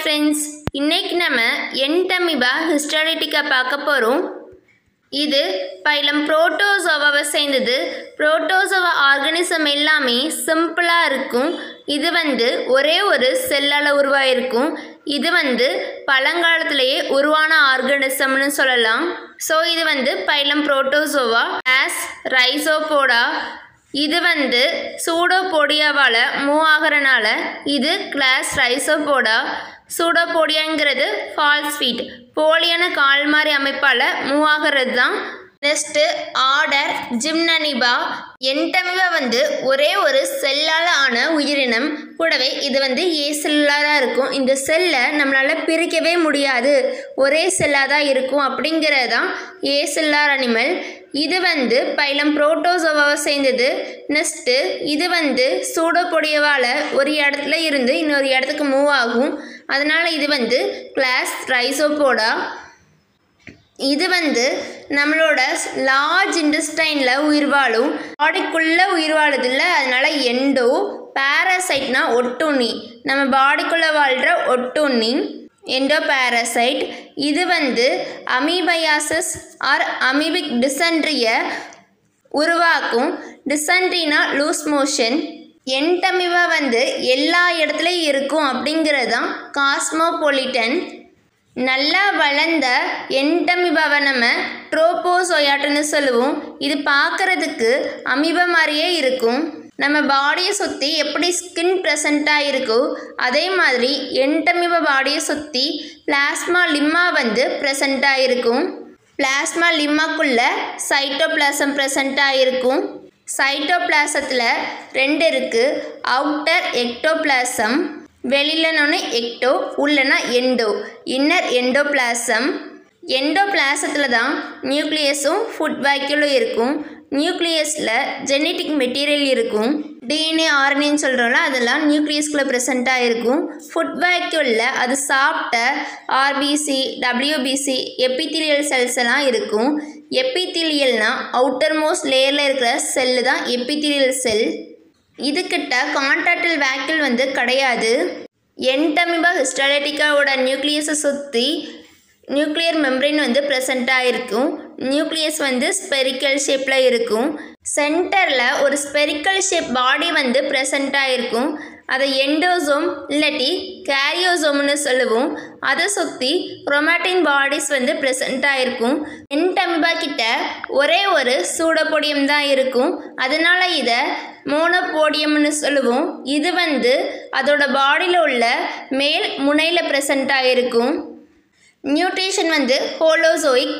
friends இன்னைக்கு நம்ம என்டமிபா ஹிஸ்டாலிட்டிக்கா பார்க்க போகிறோம் இது பைலம் புரோட்டோசோவாவை சேர்ந்தது புரோட்டோசோவா ஆர்கானிசம் எல்லாமே சிம்பிளாக இருக்கும் இது வந்து ஒரே ஒரு செல்லால் உருவாயிருக்கும் இது வந்து பழங்காலத்திலேயே உருவான ஆர்கானிசம்னு சொல்லலாம் ஸோ இது வந்து பைலம் புரோட்டோசோவா ஆஸ் ரைசோபோடா இது வந்து சூடோபோடியாவால் மூவ் ஆகிறனால இது கிளாஸ் ரைசோபோடா சூடோபோடியாங்கிறது ஃபால்ஸ் ஃபீட் போலியான கால் மாதிரி அமைப்பால் மூவ் ஆகிறது தான் நெக்ஸ்ட்டு ஆர்டர் ஜிம்னனிபா என்டமிபா வந்து ஒரே ஒரு செல்லால் ஆன உயிரினம் கூடவே இது வந்து ஏ செல்லாக இருக்கும் இந்த செல்லை நம்மளால் பிரிக்கவே முடியாது ஒரே செல்லாக தான் இருக்கும் அப்படிங்கிறது தான் ஏ செல்லார் அனிமல் இது வந்து பைலம் புரோட்டோசோவாவை சேர்ந்தது நெக்ஸ்ட்டு இது வந்து சூடப்பொடியவால் ஒரு இடத்துல இருந்து இன்னொரு இடத்துக்கு மூவ் ஆகும் அதனால் இது வந்து கிளாஸ் ரைசோபோடா இது வந்து நம்மளோட லார்ஜ் இன்டெஸ்டைனில் உயிர் வாழும் பாடிக்குள்ளே உயிர் வாழுது இல்லை அதனால எண்டோ பேரசைட்னா ஒட்டுண்ணி நம்ம பாடிக்குள்ளே வாழ்கிற ஒட்டுண்ணி எண்டோ பேரசைட் இது வந்து அமீபயாசஸ் ஆர் அமீபிக் டிசன்ட்ரியை உருவாக்கும் டிசன்ட்ரினா லூஸ் மோஷன் என்டமிவா வந்து எல்லா இடத்துலையும் இருக்கும் அப்படிங்கிறது தான் காஸ்மோபொலிட்டன் நல்லா வளர்ந்த என்டமிபாவை நம்ம ட்ரோபோசோயாட்டுன்னு சொல்லுவோம் இது பார்க்குறதுக்கு அமீபா மாதிரியே இருக்கும் நம்ம பாடியை சுற்றி எப்படி ஸ்கின் ப்ரெசண்ட்டாக இருக்கோ அதே மாதிரி என்டமிபா பாடியை சுற்றி பிளாஸ்மா லிம்மா வந்து ப்ரெசண்ட்டாக இருக்கும் பிளாஸ்மா லிம்மாக்குள்ளே சைட்டோபிளாசம் ப்ரெசண்ட்டாக இருக்கும் சைட்டோபிளாசத்தில் ரெண்டு இருக்குது அவுட்டர் எக்டோபிளாசம் வெளியிலனொன்று எக்டோ உள்ளனா எண்டோ இன்னர் எண்டோபிளாசம் எண்டோபிளாசத்தில் தான் நியூக்ளியஸும் ஃபுட் வேக்யூலும் இருக்கும் நியூக்ளியஸில் ஜெனட்டிக் மெட்டீரியல் இருக்கும் டிஎன்ஏ ஆர்என்ஏன்னு சொல்கிறோம்ல அதெல்லாம் நியூக்ளியஸ்குள்ளே ப்ரெசண்ட்டாக இருக்கும் ஃபுட் வேக்யூலில் அது சாப்பிட்ட ஆர்பிசி டபிள்யூபிசி எப்பித்தீரியல் செல்ஸ் எல்லாம் இருக்கும் எப்பித்தீரியல்னா அவுட்டர் மோஸ்ட் லேயரில் இருக்கிற செல்லு தான் எப்பித்தீரியல் செல் இதுக்கிட்ட கான்டாக்டில் வேக்கிள் வந்து கிடையாது என்டமிபா ஹிஸ்டாலிட்டிக்காவோட நியூக்ளியஸை சுற்றி நியூக்ளியர் மெம்பரின் வந்து ப்ரெசண்ட்டாக இருக்கும் நியூக்ளியஸ் வந்து ஸ்பெரிக்கல் ஷேப்பில் இருக்கும் சென்டரில் ஒரு ஸ்பெரிக்கல் ஷேப் பாடி வந்து ப்ரெசண்ட்டாக இருக்கும் அதை எண்டோசோம் இல்லாட்டி கேரியோசோம்னு சொல்லுவோம் அதை சுற்றி குரோமாட்டின் பாடிஸ் வந்து ப்ரெசண்ட்டாக இருக்கும் என்டமிபா கிட்ட ஒரே ஒரு சூடப்பொடியம் தான் இருக்கும் அதனால இதை மோனோபோடியம்னு சொல்லுவோம் இது வந்து அதோட பாடியில் உள்ள மேல் முனையில் ப்ரெசண்ட்டாக இருக்கும் நியூட்ரிஷன் வந்து ஹோலோசோயிக்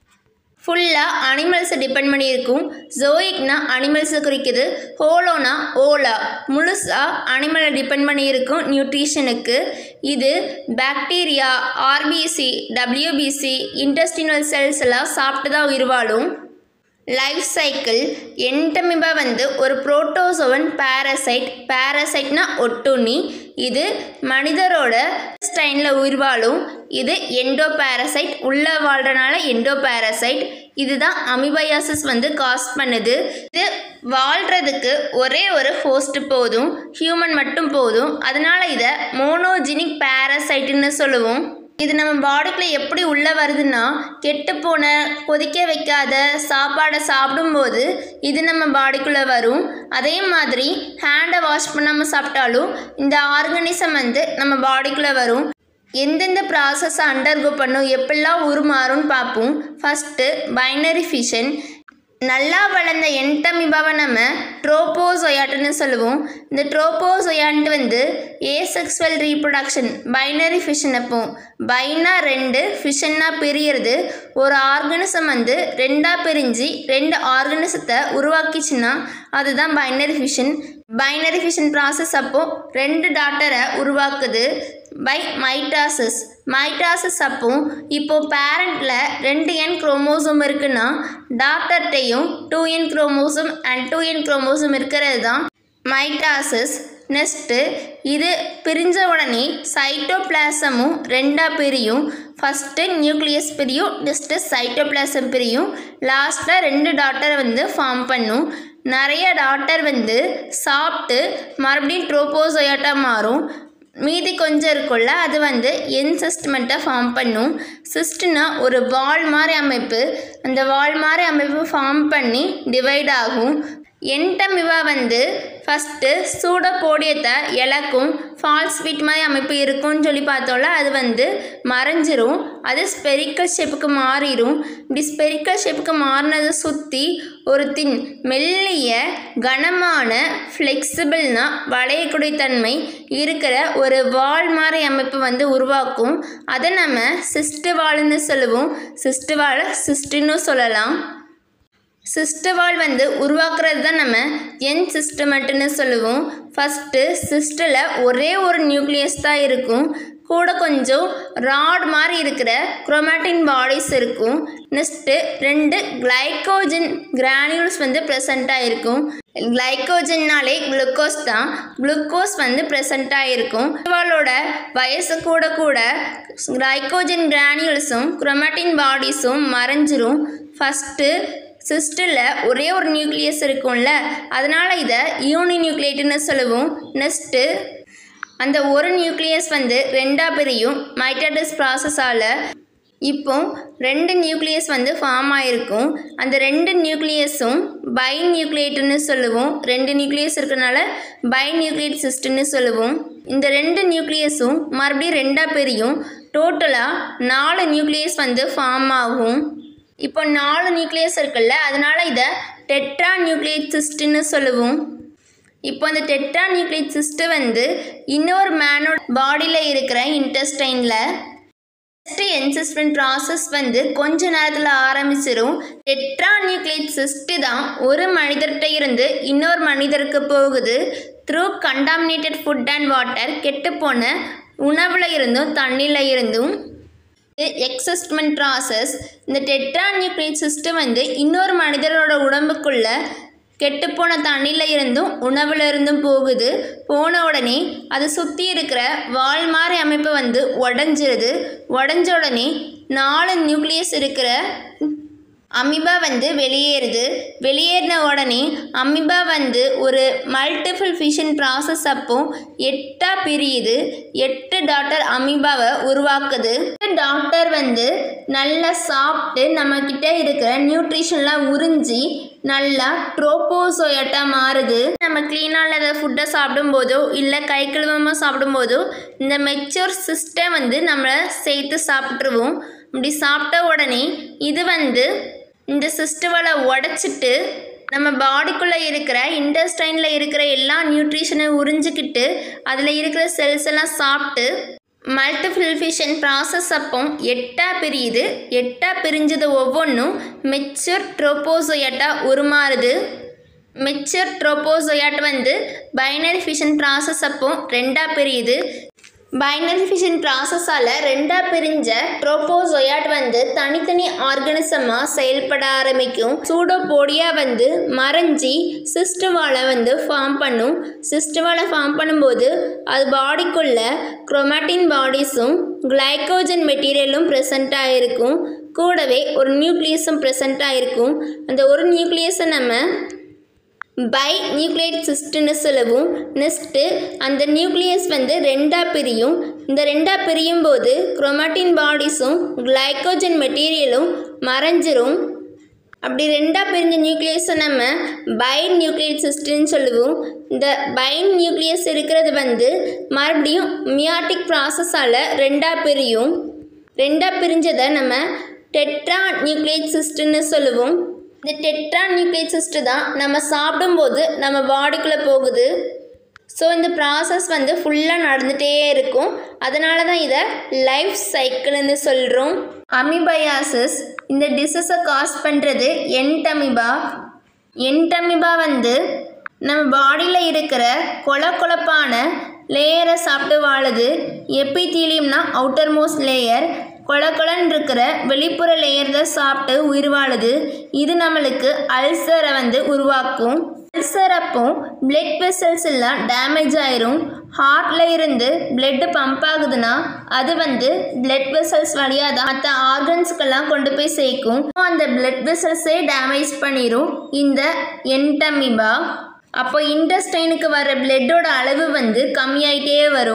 ஃபுல்லாக அனிமல்ஸை டிபெண்ட் பண்ணி இருக்கும் ஜோயிக்னா அனிமல்ஸை குறிக்குது ஹோலோனா ஓலா முழுசாக அனிமலை டிபெண்ட் பண்ணி இருக்கும் நியூட்ரிஷனுக்கு இது bacteria RBC WBC intestinal cells எல்லாம் சாப்பிட்டு தான் உயிர் வாழும் லைஃப் சைக்கிள் என்டமிபா வந்து ஒரு புரோட்டோசோவன் பேரசைட் பேரசைட்னா ஒட்டுண்ணி இது மனிதரோட ஸ்டைனில் உயிர் வாழும் இது எண்டோ பேரசைட் உள்ளே வாழ்கிறனால எண்டோ பேரசைட் இதுதான் அமிபயாசிஸ் வந்து காஸ் பண்ணுது இது வாழ்கிறதுக்கு ஒரே ஒரு ஹோஸ்ட் போதும் ஹியூமன் மட்டும் போதும் அதனால இதை மோனோஜினிக் பேரசைட்டுன்னு சொல்லுவோம் இது நம்ம பாடிக்குள்ளே எப்படி உள்ளே வருதுன்னா கெட்டுப்போன கொதிக்க வைக்காத சாப்பாடை சாப்பிடும்போது இது நம்ம பாடிக்குள்ளே வரும் அதே மாதிரி ஹேண்டை வாஷ் பண்ணாமல் சாப்பிட்டாலும் இந்த ஆர்கனிசம் வந்து நம்ம பாடிக்குள்ளே வரும் எந்தெந்த ப்ராசஸை அண்டர்கோ பண்ணும் எப்படிலாம் உருமாறும்னு பார்ப்போம் ஃபஸ்ட்டு பைனரி ஃபிஷன் நல்லா வளர்ந்த என்டமிபாவை நம்ம ட்ரோபோசொயாட்டுன்னு சொல்லுவோம் இந்த ட்ரோபோசொயான்ட்டு வந்து ஏசெக்ஸ்வல் ரீப்ரொடக்ஷன் பைனரி ஃபிஷன் அப்போ பைனா ரெண்டு ஃபிஷன்னா பிரியறது ஒரு ஆர்கனிசம் வந்து ரெண்டாக பிரிஞ்சு ரெண்டு ஆர்கனிசத்தை உருவாக்கிச்சுன்னா அதுதான் binary fission binary fission process அப்போது ரெண்டு டாட்டரை உருவாக்குது பை மைட்டாசிஸ் மைட்டாசிஸ் அப்போ இப்போது பேரண்டில் ரெண்டு என் குரோமோசோம் இருக்குன்னா டாக்டர்கிட்டையும் two n chromosome and two n chromosome இருக்கிறது தான் மைட்டாசிஸ் நெக்ஸ்ட்டு இது பிரிஞ்ச உடனே சைட்டோபிளாசமும் ரெண்டாக பிரியும் ஃபஸ்ட்டு நியூக்ளியஸ் பிரியும் நெக்ஸ்ட்டு சைட்டோபிளாசம் பிரியும் லாஸ்ட்டில் ரெண்டு டாட்டரை வந்து ஃபார்ம் பண்ணும் நிறைய டாட்டர் வந்து சாப்பிட்டு மறுபடியும் ட்ரோபோசோயாட்டாக மாறும் மீதி கொஞ்சம் இருக்குல்ல அது வந்து என் சிஸ்டமெண்ட்டை ஃபார்ம் பண்ணும் சிஸ்ட்னா ஒரு வால் மாதிரி அமைப்பு அந்த வால் மாதிரி அமைப்பு ஃபார்ம் பண்ணி டிவைட் ஆகும் என்டமிவா வந்து ஃபஸ்ட்டு சூடப்போடியத்தை இழக்கும் ஃபால்ஸ் வீட் மாதிரி அமைப்பு இருக்கும்னு சொல்லி பார்த்தோம்ல அது வந்து மறைஞ்சிரும் அது ஸ்பெரிக்கல் ஷேப்புக்கு மாறிடும் இப்படி ஸ்பெரிக்கல் ஷேப்புக்கு மாறினதை சுற்றி ஒரு தின் மெல்லிய கனமான ஃப்ளெக்சிபிள்னா வளையக்கூடிய தன்மை இருக்கிற ஒரு வால் மாதிரி அமைப்பு வந்து உருவாக்கும் அதை நம்ம சிஸ்டு வால்னு சொல்லுவோம் சிஸ்டு வாழை சிஸ்டுன்னு சொல்லலாம் சிஸ்டவால் வந்து உருவாக்குறது தான் நம்ம என் சிஸ்டமெட்டுன்னு சொல்லுவோம் ஃபஸ்ட்டு சிஸ்டில் ஒரே ஒரு நியூக்ளியஸ் தான் இருக்கும் கூட கொஞ்சம் ராட் மாதிரி இருக்கிற குரோமேட்டின் பாடிஸ் இருக்கும் நெக்ஸ்ட்டு ரெண்டு கிளைக்கோஜன் கிரானியூல்ஸ் வந்து ப்ரெசண்ட்டாக இருக்கும் கிளைக்கோஜன்னாலே குளுக்கோஸ் தான் குளுக்கோஸ் வந்து ப்ரெசண்ட்டாக இருக்கும் இவளோட வயசு கூட கூட கிளைக்கோஜன் கிரானியூல்ஸும் குரோமேட்டின் பாடிஸும் மறைஞ்சிரும் ஃபஸ்ட்டு சிஸ்டில் ஒரே ஒரு நியூக்ளியஸ் இருக்கும்ல அதனால் இதை யூனி நியூக்ளியேட்டுன்னு சொல்லுவோம் நெக்ஸ்ட்டு அந்த ஒரு நியூக்ளியஸ் வந்து ரெண்டாக பிரியும் மைட்டாட்டிஸ் ப்ராசஸால் இப்போ ரெண்டு நியூக்ளியஸ் வந்து ஃபார்ம் ஆகிருக்கும் அந்த ரெண்டு நியூக்ளியஸும் பை நியூக்ளியேட்டுன்னு சொல்லுவோம் ரெண்டு நியூக்ளியஸ் இருக்கிறனால பை நியூக்ளியேட் சிஸ்டம்னு சொல்லுவோம் இந்த ரெண்டு நியூக்ளியஸும் மறுபடியும் ரெண்டாக பிரியும் டோட்டலாக நாலு நியூக்ளியஸ் வந்து ஃபார்ம் ஆகும் இப்போ நாலு நியூக்ளியஸ் இருக்குல்ல அதனால இதை டெட்ரா நியூக்ளியேட் சிஸ்ட்னு சொல்லுவோம் இப்போ அந்த டெட்ரா நியூக்ளியேட் சிஸ்ட் வந்து இன்னொரு மேனோட பாடியில் இருக்கிற இன்டெஸ்டைனில் நெக்ஸ்ட் என்சிஸ்மெண்ட் ப்ராசஸ் வந்து கொஞ்ச நேரத்தில் ஆரம்பிச்சிடும் டெட்ரா நியூக்ளியேட் சிஸ்ட் தான் ஒரு மனிதர்கிட்ட இருந்து இன்னொரு மனிதருக்கு போகுது through contaminated food and water கெட்டுப்போன உணவில் இருந்தும் தண்ணியில் இருந்தும் எக்ஸஸ்ட்மெண்ட் ப்ராசஸ் இந்த டெட்ரா நியூக்ளியேட் சிஸ்டம் வந்து இன்னொரு மனிதரோட உடம்புக்குள்ள கெட்டுப்போன தண்ணியில் இருந்தும் உணவில் இருந்தும் போகுது போன உடனே அதை சுற்றி இருக்கிற வால் மாதிரி அமைப்பு வந்து உடஞ்சிருது உடஞ்ச உடனே நாலு நியூக்ளியஸ் இருக்கிற அமிபா வந்து வெளியேறுது வெளியேறின உடனே அமிபா வந்து ஒரு மல்டிபிள் ஃபிஷன் ப்ராசஸ் அப்போ எட்டா பிரியுது எட்டு டாக்டர் அமிபாவை உருவாக்குது டாக்டர் வந்து நல்லா சாப்பிட்டு நம்மக்கிட்ட இருக்கிற நியூட்ரிஷன்லாம் உறிஞ்சி நல்லா ட்ரோபோசோயட்டா மாறுது நம்ம க்ளீனாக இல்லாத ஃபுட்டை சாப்பிடும்போதோ இல்லை கை கழுவாமல் சாப்பிடும்போதோ இந்த மெச்சூர் சிஸ்டம் வந்து நம்மளை சேர்த்து சாப்பிட்ருவோம் இப்படி சாப்பிட்ட உடனே இது வந்து இந்த சிஸ்டவலை உடச்சிட்டு நம்ம பாடிக்குள்ளே இருக்கிற இன்டெஸ்டைனில் இருக்கிற எல்லா நியூட்ரிஷனை உறிஞ்சிக்கிட்டு அதில் இருக்கிற செல்ஸ் எல்லாம் சாப்பிட்டு மல்டிஃபில்ஃபிஷன் ப்ராசஸ் அப்போ எட்டா பிரியுது எட்டா பிரிஞ்சது ஒவ்வொன்றும் மெச்சூர் ட்ரோபோசோயட்டா உருமாறுது மெச்சூர் ட்ரோபோசோயாட் வந்து பைனரி ஃபிஷன் ப்ராசஸ் அப்போ ரெண்டாக பிரியுது பைனரி ஃபிஷன் ப்ராசஸால் ரெண்டாக பிரிஞ்ச ட்ரோபோசோயாட் வந்து தனித்தனி ஆர்கனிசமாக செயல்பட ஆரம்பிக்கும் சூடோபோடியா வந்து மறைஞ்சி சிஸ்டவாலை வந்து ஃபார்ம் பண்ணும் சிஸ்டவாலை ஃபார்ம் பண்ணும்போது அது பாடிக்குள்ள குரோமாட்டின் பாடிஸும் கிளைக்கோஜன் மெட்டீரியலும் ப்ரெசண்ட்டாக இருக்கும் கூடவே ஒரு நியூக்ளியஸும் ப்ரெசண்ட்டாக இருக்கும் அந்த ஒரு நியூக்ளியஸை நம்ம பை நியூக்ளியேட் சிஸ்ட்னு சொல்லுவோம் நெக்ஸ்ட்டு அந்த நியூக்ளியஸ் வந்து ரெண்டாக பிரியும் இந்த ரெண்டாக பிரியும் போது குரோமாட்டின் பாடிஸும் கிளைக்கோஜன் மெட்டீரியலும் மறைஞ்சிரும் அப்படி ரெண்டாக பிரிஞ்ச நியூக்ளியஸை நம்ம பைன் நியூக்ளியேட் சிஸ்டம்னு சொல்லுவோம் இந்த பைன் நியூக்ளியஸ் இருக்கிறது வந்து மறுபடியும் மியாட்டிக் ப்ராசஸால் ரெண்டாக பிரியும் ரெண்டாக பிரிஞ்சதை நம்ம டெட்ரா நியூக்ளியேட் சிஸ்டம்னு சொல்லுவோம் இந்த டெட்ரா நியூக்ளியேட் சிஸ்ட் தான் நம்ம சாப்பிடும்போது நம்ம பாடிக்குள்ளே போகுது ஸோ இந்த ப்ராசஸ் வந்து ஃபுல்லாக நடந்துகிட்டே இருக்கும் அதனால தான் இதை லைஃப் சைக்கிள்னு சொல்கிறோம் அமிபயாசிஸ் இந்த டிசீஸை காஸ் பண்ணுறது என்டமிபா என்டமிபா வந்து நம்ம பாடியில் இருக்கிற கொல கொலப்பான லேயரை சாப்பிட்டு வாழுது எப்பித்தீலியம்னா அவுட்டர் மோஸ்ட் லேயர் கொல கொலன்னு இருக்கிற வெளிப்புற லேயர் தான் சாப்பிட்டு உயிர் வாழுது இது நம்மளுக்கு அல்சரை வந்து உருவாக்கும் அல்சர் அப்போ பிளட் வெசல்ஸ் எல்லாம் டேமேஜ் ஆயிரும் ஹார்ட்ல இருந்து பிளட் பம்ப் ஆகுதுன்னா அது வந்து பிளட் வெசல்ஸ் வழியாக தான் மற்ற ஆர்கன்ஸ்க்கெல்லாம் கொண்டு போய் சேர்க்கும் அந்த பிளட் வெசல்ஸே டேமேஜ் பண்ணிடும் இந்த என்டமிபா அப்போ இன்டஸ்டைனுக்கு வர பிளட்டோட அளவு வந்து கம்மியாயிட்டே வரும்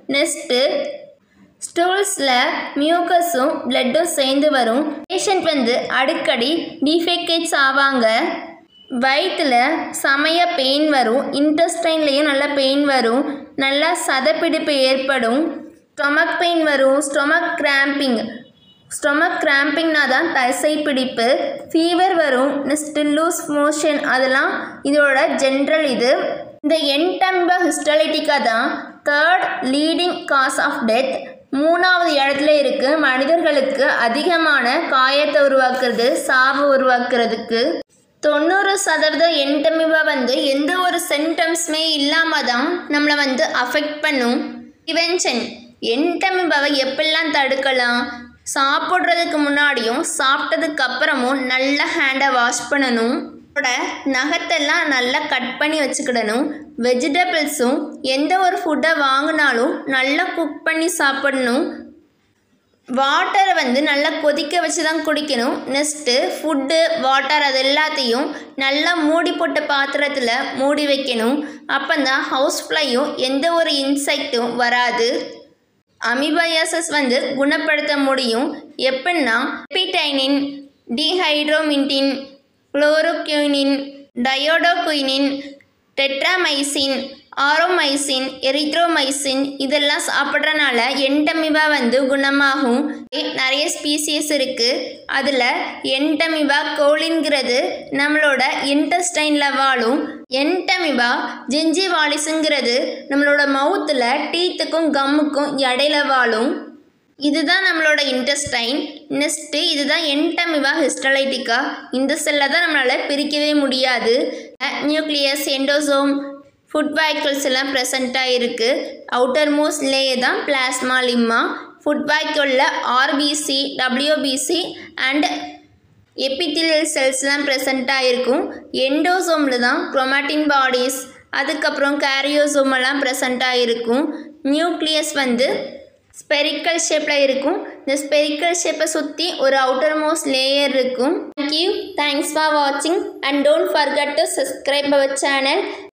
நெக்ஸ்ட்டு ஸ்டூல்ஸில் மியூக்கஸும் பிளட்டும் சேர்ந்து வரும் பேஷண்ட் வந்து அடிக்கடி டிஃபெக்டேட்ஸ் ஆவாங்க வயிற்றில் செமைய பெயின் வரும் இன்டெஸ்டைன்லேயும் நல்ல பெயின் வரும் நல்லா சதப்பிடிப்பு ஏற்படும் ஸ்டொமக் பெயின் வரும் ஸ்டொமக் கிராம்பிங் ஸ்டொமக் கிராம்பிங்னா தான் தசை பிடிப்பு ஃபீவர் வரும் நெக்ஸ்ட்டு லூஸ் மோஷன் அதெல்லாம் இதோட ஜென்ரல் இது இந்த என்டம்பா ஹிஸ்டாலிட்டிக்கா தான் third leading cause of death மூணாவது இடத்துல இருக்கு மனிதர்களுக்கு அதிகமான காயத்தை உருவாக்குறது சாவு உருவாக்குறதுக்கு தொண்ணூறு சதவீத என்டமிவா வந்து எந்த ஒரு சிம்டம்ஸுமே இல்லாமல் தான் நம்மளை வந்து அஃபெக்ட் பண்ணும் ப்ரிவென்ஷன் என்டமிபாவை எப்படிலாம் தடுக்கலாம் சாப்பிட்றதுக்கு முன்னாடியும் சாப்பிட்டதுக்கு அப்புறமும் நல்லா ஹேண்டை வாஷ் பண்ணணும் அதோட நகத்தெல்லாம் நல்லா கட் பண்ணி வச்சுக்கிடணும் வெஜிடபிள்ஸும் எந்த ஒரு ஃபுட்டை வாங்கினாலும் நல்லா குக் பண்ணி சாப்பிடணும் வாட்டரை வந்து நல்லா கொதிக்க வச்சு தான் குடிக்கணும் நெக்ஸ்ட்டு ஃபுட்டு வாட்டர் அது எல்லாத்தையும் நல்லா மூடி போட்ட பாத்திரத்தில் மூடி வைக்கணும் அப்போ தான் ஹவுஸ் ஃப்ளையும் எந்த ஒரு இன்செக்ட்டும் வராது அமிபயாசஸ் வந்து குணப்படுத்த முடியும் எப்படின்னா எபிடைனின் டிஹைட்ரோமின்டின் குளோரோக்யூனின் டயோடோகுயினின் டெட்ராமைசின் ஆரோமைசின் எரித்ரோமைசின் இதெல்லாம் சாப்பிட்றனால என்டமிபா வந்து குணமாகும் நிறைய ஸ்பீசிஸ் இருக்குது அதில் என்டமிபா கோலின்கிறது நம்மளோட இன்டெஸ்டைனில் வாழும் என்டமிபா ஜிஞ்சிவாலிஸுங்கிறது நம்மளோட மவுத்தில் டீத்துக்கும் கம்முக்கும் இடையில வாழும் இதுதான் நம்மளோட இன்டெஸ்டைன் நெக்ஸ்ட்டு இதுதான் என்டமிபா ஹிஸ்டலைட்டிக்கா இந்த செல்லை தான் நம்மளால் பிரிக்கவே முடியாது நியூக்ளியஸ் எண்டோசோம் ஃபுட் வாய்க்கல்ஸ் எல்லாம் ப்ரெசண்ட்டாக இருக்குது அவுட்டர் மோஸ்ட் லேயர் தான் பிளாஸ்மா லிம்மா ஃபுட் வாய்க்கலில் ஆர்பிசி டபிள்யூபிசி அண்ட் எபித்திலியல் செல்ஸ்லாம் ப்ரெசண்ட்டாக இருக்கும் எண்டோசோமில் தான் குரோமாட்டின் பாடிஸ் அதுக்கப்புறம் கேரியோசோமெல்லாம் ப்ரெசண்ட்டாக இருக்கும் நியூக்ளியஸ் வந்து ஸ்பெரிக்கல் ஷேப்பில் இருக்கும் இந்த ஸ்பெரிக்கல் ஷேப்பை சுற்றி ஒரு அவுட்டர் மோஸ்ட் லேயர் இருக்கும் தேங்க்யூ தேங்க்ஸ் ஃபார் வாட்சிங் and don't forget to subscribe our channel